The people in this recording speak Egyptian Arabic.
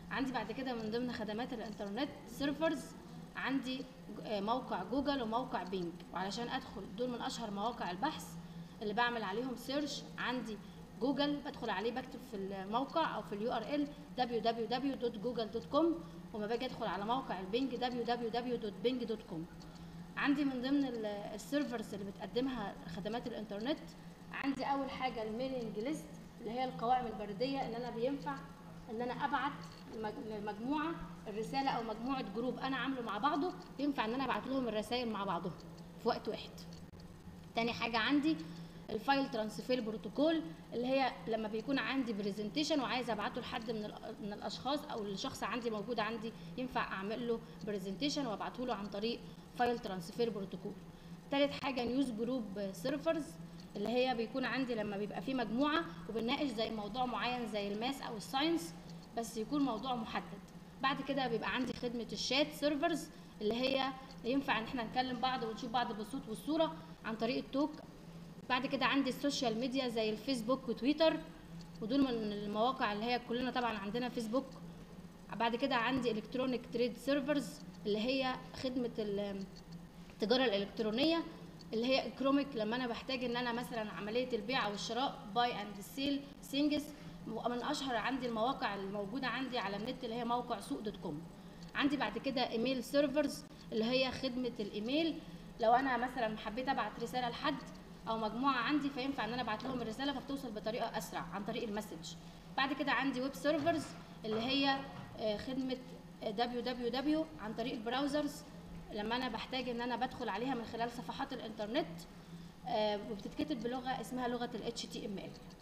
عندي بعد كده من ضمن خدمات الانترنت سيرفرز عندي ج- آه، موقع جوجل وموقع بينج وعلشان ادخل دول من اشهر مواقع البحث اللي بعمل عليهم سيرش عندي جوجل بدخل عليه بكتب في الموقع او في اليو ار ال www.google.com وما باجي ادخل على موقع البينج www.bing.com عندي من ضمن ال- السيرفرز اللي بتقدمها خدمات الانترنت عندي اول حاجه الميلينج ليست اللي هي القوائم البريديه ان انا بينفع ان انا ابعت لمج- لمجموعه الرساله او مجموعه جروب انا عامله مع بعضه ينفع ان انا ابعت لهم الرسائل مع بعضهم في وقت واحد تاني حاجه عندي الفايل ترانسفير بروتوكول اللي هي لما بيكون عندي برزنتيشن وعايزه ابعته لحد من الأ- من الاشخاص او الشخص عندي موجود عندي ينفع اعمل له برزنتيشن وابعته له عن طريق فايل ترانسفير بروتوكول تالت حاجه نيوز جروب سيرفرز اللي هي بيكون عندي لما بيبقى في مجموعه وبنناقش زي موضوع معين زي الماس او الساينس بس يكون موضوع محدد بعد كده بيبقى عندي خدمه الشات سيرفرز اللي هي ينفع ان احنا نكلم بعض ونشوف بعض بالصوت والصوره عن طريق التوك بعد كده عندي السوشيال ميديا زي الفيسبوك وتويتر ودول من المواقع اللي هي كلنا طبعا عندنا فيسبوك بعد كده عندي الكترونيك تريد سيرفرز اللي هي خدمه ال- التجاره الالكترونيه اللي هي اكروميك لما انا بحتاج ان انا مثلا عمليه البيع او الشراء باي اند سيل سينجز من اشهر عندي المواقع الموجوده عندي على النت اللي هي موقع سوق دوت كوم عندي بعد كده ايميل سيرفرز اللي هي خدمه الايميل لو انا مثلا حبيت ابعت رساله لحد او مجموعه عندي فينفع ان انا ابعت لهم الرساله فبتوصل بطريقه اسرع عن طريق المسج بعد كده عندي ويب سيرفرز اللي هي آه، خدمه www عن طريق البراوزرز لما انا بحتاج ان انا بدخل عليها من خلال صفحات الانترنت آه، وبتتكتب بلغه اسمها لغه ال HTML